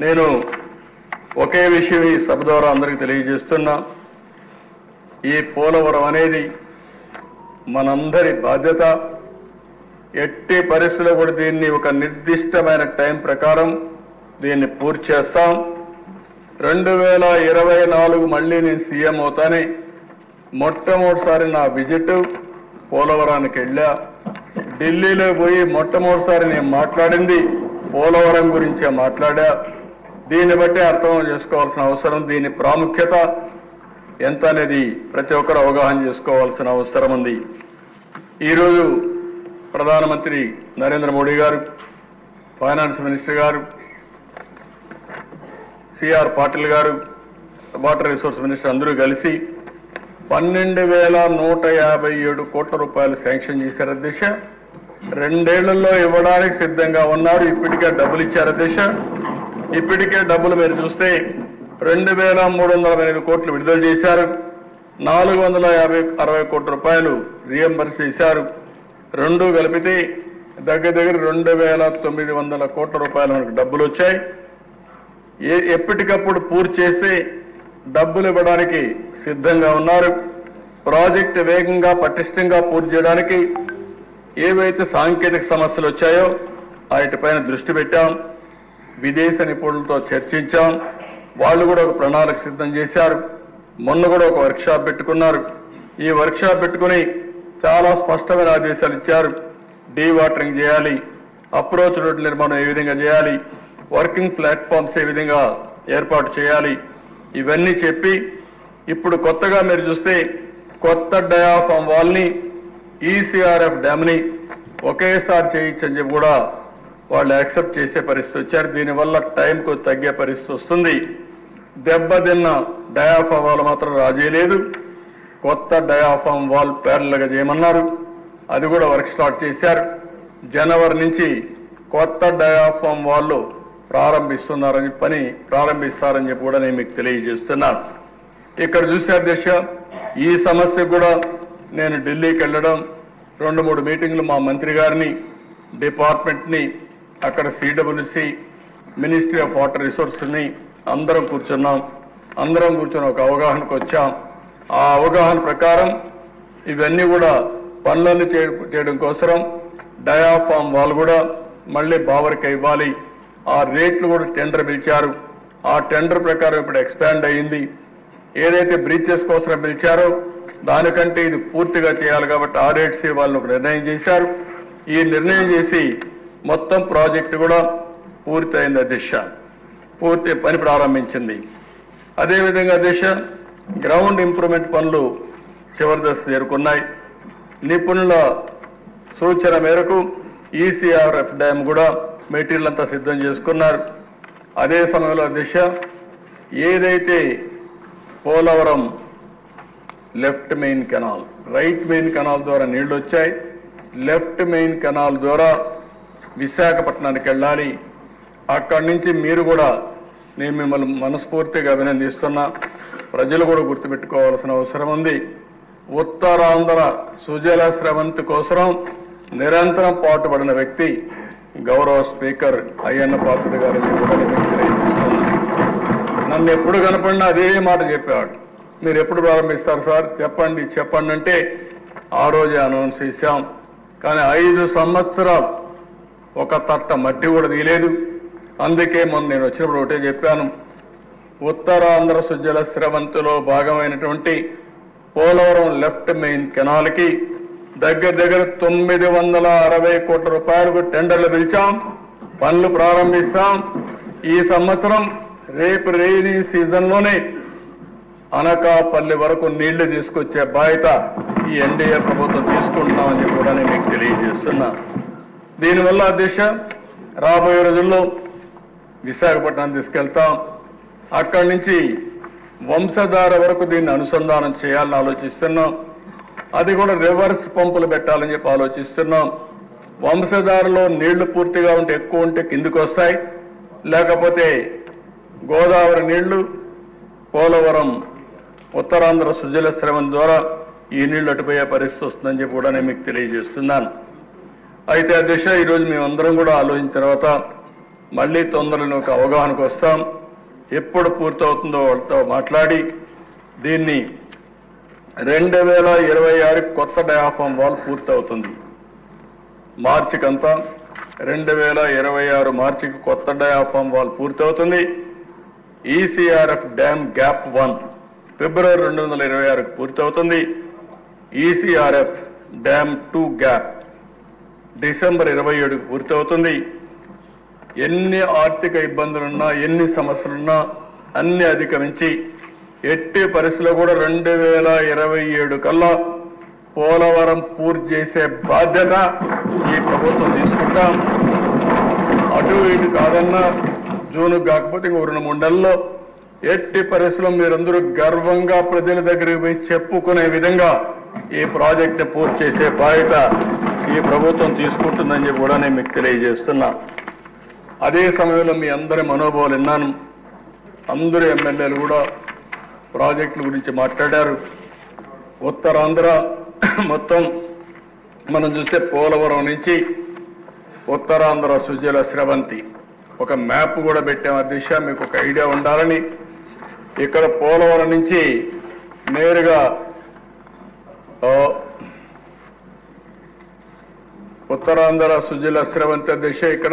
నేను ఒకే విషయం ఈ సభ ద్వారా అందరికీ తెలియజేస్తున్నా ఈ పోలవరం అనేది మనందరి బాధ్యత ఎట్టి పరిస్థితుల్లో కూడా దీన్ని ఒక నిర్దిష్టమైన టైం ప్రకారం దీన్ని పూర్తి చేస్తాం రెండు వేల ఇరవై నాలుగు మళ్ళీ నేను సీఎం అవుతానే మొట్టమొదటిసారి నా విజిట్ పోలవరానికి వెళ్ళా ఢిల్లీలో పోయి మొట్టమొదటిసారి నేను మాట్లాడింది పోలవరం గురించే మాట్లాడా దీన్ని బట్టి అర్థం చేసుకోవాల్సిన అవసరం దీని ప్రాముఖ్యత ఎంత అనేది ప్రతి ఒక్కరు అవగాహన చేసుకోవాల్సిన అవసరం ఉంది ఈరోజు ప్రధానమంత్రి Narendra Modi garu finance minister garu C R Patil garu water resource minister అందరూ కలిసి పన్నెండు వేల నూట యాభై ఏడు కోట్ల రూపాయలు శాంక్షన్ చేశారు అధ్యక్ష రెండేళ్లలో ఇవ్వడానికి సిద్ధంగా ఉన్నారు ఇప్పటికే డబ్బులు ఇచ్చారు అధ్యక్ష ఇప్పటికే డబ్బులు మీరు చూస్తే రెండు వేల మూడు వందల ఎనిమిది కోట్లు విడుదల చేశారు నాలుగు వందల యాభై అరవై కోట్ల రూపాయలు రియంబర్స్ చేశారు రెండు కలిపితే దగ్గర దగ్గర రెండు వేల తొమ్మిది వందల కోట్ల రూపాయలు మనకు డబ్బులు వచ్చాయి ఏ ఎప్పటికప్పుడు పూర్తి చేసి డబ్బులు ఇవ్వడానికి సిద్ధంగా ఉన్నారు ప్రాజెక్టు వేగంగా పటిష్టంగా పూర్తి చేయడానికి ఏవైతే సాంకేతిక సమస్యలు వచ్చాయో వాటిపైన దృష్టి పెట్టాం విదేశ నిపుణులతో చర్చించాం వాళ్ళు కూడా ఒక ప్రణాళిక సిద్ధం చేశారు మొన్న కూడా ఒక వర్క్షాప్ పెట్టుకున్నారు ఈ వర్క్షాప్ పెట్టుకుని చాలా స్పష్టమైన ఆదేశాలు ఇచ్చారు డీ వాటరింగ్ చేయాలి అప్రోచ్ రోడ్ల నిర్మాణం ఏ విధంగా చేయాలి వర్కింగ్ ప్లాట్ఫామ్స్ ఏ విధంగా ఏర్పాటు చేయాలి ఇవన్నీ చెప్పి ఇప్పుడు కొత్తగా మీరు చూస్తే కొత్త డయాఫామ్ వాల్ని ఈసీఆర్ఎఫ్ డ్యామ్ని ఒకేసారి చేయించని చెప్పి కూడా వాళ్ళు యాక్సెప్ట్ చేసే పరిస్థితి వచ్చారు దీనివల్ల టైంకు తగ్గే పరిస్థితి వస్తుంది దెబ్బతిన్న డయాఫామ్ వాల్ మాత్రం రాజీ లేదు కొత్త డయాఫామ్ వాల్ ప్యారల్గా చేయమన్నారు అది కూడా వర్క్ స్టార్ట్ చేశారు జనవరి నుంచి కొత్త డయాఫామ్ వాళ్ళు ప్రారంభిస్తున్నారని పని ప్రారంభిస్తారని చెప్పి కూడా నేను మీకు తెలియజేస్తున్నాను ఇక్కడ చూశారు దిశ ఈ సమస్య కూడా నేను ఢిల్లీకి వెళ్ళడం రెండు మూడు మీటింగ్లు మా మంత్రి గారిని డిపార్ట్మెంట్ని అక్కడ సిడబ్ల్యూసి మినిస్ట్రీ ఆఫ్ వాటర్ రిసోర్స్ని అందరం కూర్చున్నాం అందరం కూర్చొని ఒక అవగాహనకు వచ్చాం ఆ అవగాహన ప్రకారం ఇవన్నీ కూడా పనులన్నీ చేయ- చేయడం కోసం డయాఫామ్ వాళ్ళు కూడా మళ్ళీ బావరికి ఇవ్వాలి ఆ రేట్లు కూడా టెండర్ పిలిచారు ఆ టెండర్ ప్రకారం ఇప్పుడు ఎక్స్పాండ్ అయ్యింది ఏదైతే బ్రీచెస్ కోసం పిలిచారో దానికంటే ఇది పూర్తిగా చేయాలి కాబట్టి ఆ రేట్స్ వాళ్ళు ఒక నిర్ణయం చేశారు ఈ నిర్ణయం చేసి మొత్తం ప్రాజెక్టు కూడా పూర్తయింది దిశ పూర్తి పని ప్రారంభించింది అదేవిధంగా దిశ గ్రౌండ్ ఇంప్రూవ్మెంట్ పనులు చివరి దశ చేరుకున్నాయి నిపుణుల సూచన మేరకు ఈసీఆర్ఎఫ్ డ్యామ్ కూడా మెటీరియల్ అంతా సిద్ధం చేసుకున్నారు అదే సమయంలో దిశ ఏదైతే Polavaram left main canal right main canal ద్వారా నీళ్లు వచ్చాయి లెఫ్ట్ మెయిన్ కెనాల్ ద్వారా విశాఖపట్నానికి వెళ్ళాలి అక్కడి నుంచి మీరు కూడా నేను మిమ్మల్ని మనస్ఫూర్తిగా అభినందిస్తున్నా ప్రజలు కూడా గుర్తుపెట్టుకోవాల్సిన అవసరం ఉంది ఉత్తరాంధ్ర సుజల స్రవంతి కోసం నిరంతరం పాటుపడిన వ్యక్తి గౌరవ స్పీకర్ అయ్యన్న పాత్రుడు గారిని కూడా నేను తెలియజేస్తున్నాను నన్ను ఎప్పుడు కనపడినా అదే మాట చెప్పేవాడు మీరు ఎప్పుడు ప్రారంభిస్తారు సార్ చెప్పండి చెప్పండి అంటే ఆ రోజే అనౌన్స్ చేశాం కానీ ఐదు సంవత్సరాలు ఒక తట్ట మట్టి కూడా తీయలేదు అందుకే మొన్న నేను వచ్చినప్పుడు ఒకటే చెప్పాను ఉత్తరాంధ్ర సుజల స్రవంతిలో భాగమైనటువంటి పోలవరం లెఫ్ట్ మెయిన్ కెనాల్కి దగ్గర దగ్గర తొమ్మిది వందల అరవై కోట్ల రూపాయలకు టెండర్లు పిలిచాం పనులు ప్రారంభిస్తాం ఈ సంవత్సరం రేపు రైనీ సీజన్లోనే అనకాపల్లి వరకు నీళ్లు తీసుకొచ్చే బాధ్యత ఈ ఎన్డీఏ ప్రభుత్వం తీసుకుంటున్నామని చెప్పి కూడా నేను మీకు తెలియజేస్తున్నా దీనివల్ల దిశ రాబోయే రోజుల్లో విశాఖపట్నం తీసుకెళ్తాం అక్కడి నుంచి వంశధార వరకు దీన్ని అనుసంధానం చేయాలని ఆలోచిస్తున్నాం అది కూడా రివర్స్ పంపులు పెట్టాలని చెప్పి ఆలోచిస్తున్నాం వంశధారలో నీళ్లు పూర్తిగా ఉంటే ఎక్కువ ఉంటే కిందికి వస్తాయి లేకపోతే గోదావరి నీళ్లు పోలవరం ఉత్తరాంధ్ర సుజల శ్రమం ద్వారా ఈ నీళ్లు అటుపోయే పరిస్థితి వస్తుందని చెప్పి కూడా నేను మీకు తెలియజేస్తున్నాను అయితే అధ్యక్ష ఈరోజు మేమందరం కూడా ఆలోచించిన తర్వాత మళ్ళీ తొందరలో ఒక అవగాహనకు వస్తాం ఎప్పుడు పూర్తవుతుందో వాళ్ళతో మాట్లాడి దీన్ని రెండు వేల ఇరవై ఆరు కొత్త డయాఫామ్ వాల్ పూర్తవుతుంది మార్చికంతా రెండు వేల ఇరవై ఆరు మార్చికి కొత్త డయాఫామ్ వాల్ పూర్తవుతుంది ఈసీఆర్ఎఫ్ డ్యామ్ గ్యాప్ వన్ ఫిబ్రవరి రెండు వందల ఇరవై ఆరుకు పూర్తవుతుంది ECRF dam two gap December ఇరవై ఏడుకు పూర్తవుతుంది ఎన్ని ఆర్థిక ఇబ్బందులున్నా ఎన్ని సమస్యలున్నా అన్ని అధిగమించి ఎట్టి పరిస్థితుల్లో కూడా రెండు వేల ఇరవై ఏడు కల్లా పోలవరం పూర్తి చేసే బాధ్యత ఈ ప్రభుత్వం తీసుకుంటాం అటు ఇటు కాదన్నా జూన్ కాకపోతే ఇంకో రెండు మూడు నెలల్లో ఎట్టి పరిస్థితుల్లో మీరందరూ గర్వంగా ప్రజల దగ్గరికి పోయి చెప్పుకునే విధంగా ఈ ప్రాజెక్ట్ పూర్తి చేసే బాధ్యత ఈ ప్రభుత్వం తీసుకుంటుందని చెప్పి కూడా నేను మీకు తెలియజేస్తున్నా అదే సమయంలో మీ అందరి మనోభావాలు విన్నాను అందరూ ఎమ్మెల్యేలు కూడా ప్రాజెక్టుల గురించి మాట్లాడారు ఉత్తరాంధ్ర మొత్తం మనం చూస్తే పోలవరం నుంచి ఉత్తరాంధ్ర సుజల స్రవంతి ఒక మ్యాప్ కూడా పెట్టాం అధ్యక్ష మీకు ఒక ఐడియా ఉండాలని ఇక్కడ పోలవరం నుంచి నేరుగా ఆ, ఉత్తరాంధ్ర సుజల స్రవంతి అధ్యక్ష ఇక్కడ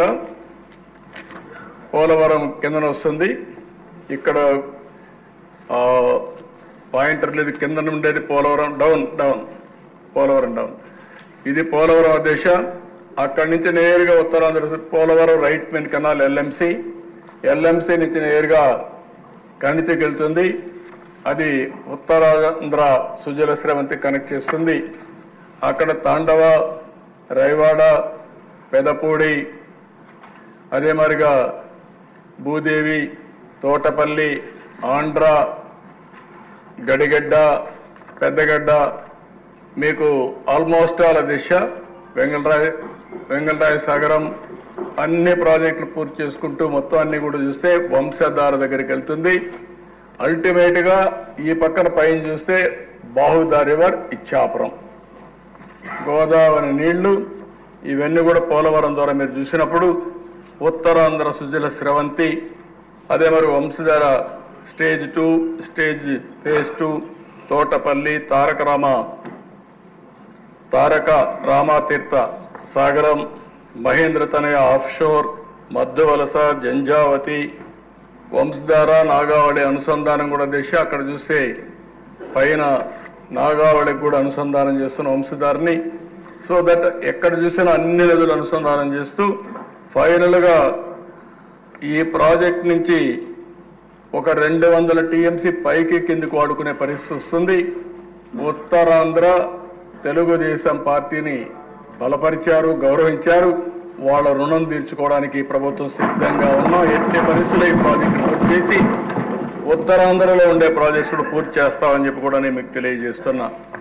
పోలవరం కిందన వస్తుంది ఇక్కడ ఆ, పాయింటర్ లేదు కింద ఉండేది Polavaram down down Polavaram down ఇది పోలవరం దిశ అక్కడి నుంచి నేరుగా ఉత్తరాంధ్ర సు- Polavaram right main canal LMC LMC నుంచి నేరుగా కణితికి వెళ్తుంది అది ఉత్తరాంధ్ర సుజల స్రవంతి కనెక్ట్ చేస్తుంది అక్కడ తాండవ రైవాడ పెదపూడి అదే మరిగా భూదేవి తోటపల్లి ఆంధ్ర గడిగడ్డ పెద్దగడ్డ మీకు ఆల్మోస్ట్ ఆల్ దిశ వెంగళరాయ వెంగళరాయ సాగరం అన్ని ప్రాజెక్టులు పూర్తి చేసుకుంటూ మొత్తం అన్ని కూడా చూస్తే వంశధార దగ్గరికి వెళ్తుంది అల్టిమేట్ గా ఈ పక్కన పైన చూస్తే బాహుదా రివర్ ఇచ్చాపురం గోదావరి నీళ్లు ఇవన్నీ కూడా పోలవరం ద్వారా మీరు చూసినప్పుడు ఉత్తరాంధ్ర సుజల స్రవంతి అదే మరి Vamsadhara stage two stage phase two Thotapalli Taraka Rama Taraka Ramatheertha Sagaram Mahendra Tanaya offshore Madduvalasa Janjavathi Vamsadhara Nagavali అనుసంధానం కూడా దిశ అక్కడ చూస్తే పైన నాగావళికి కూడా అనుసంధానం చేస్తున్న వంశధారని సో దట్ ఎక్కడ చూసినా అన్ని నదులు అనుసంధానం చేస్తూ ఫైనల్ గా ఈ ప్రాజెక్ట్ నుంచి ఒక రెండు వందల టీఎంసీ పైకి కిందికి వాడుకునే పరిస్థితి వస్తుంది ఉత్తరాంధ్ర తెలుగుదేశం పార్టీని బలపరిచారు గౌరవించారు వాళ్ళ రుణం తీర్చుకోవడానికి ఈ ప్రభుత్వం సిద్ధంగా ఉన్నాం ఎట్టి పరిస్థితుల్లో ఈ ప్రాజెక్టు పూర్తి చేసి ఉత్తరాంధ్రలో ఉండే ప్రాజెక్టులు పూర్తి చేస్తామని చెప్పి కూడా నేను మీకు తెలియజేస్తున్నా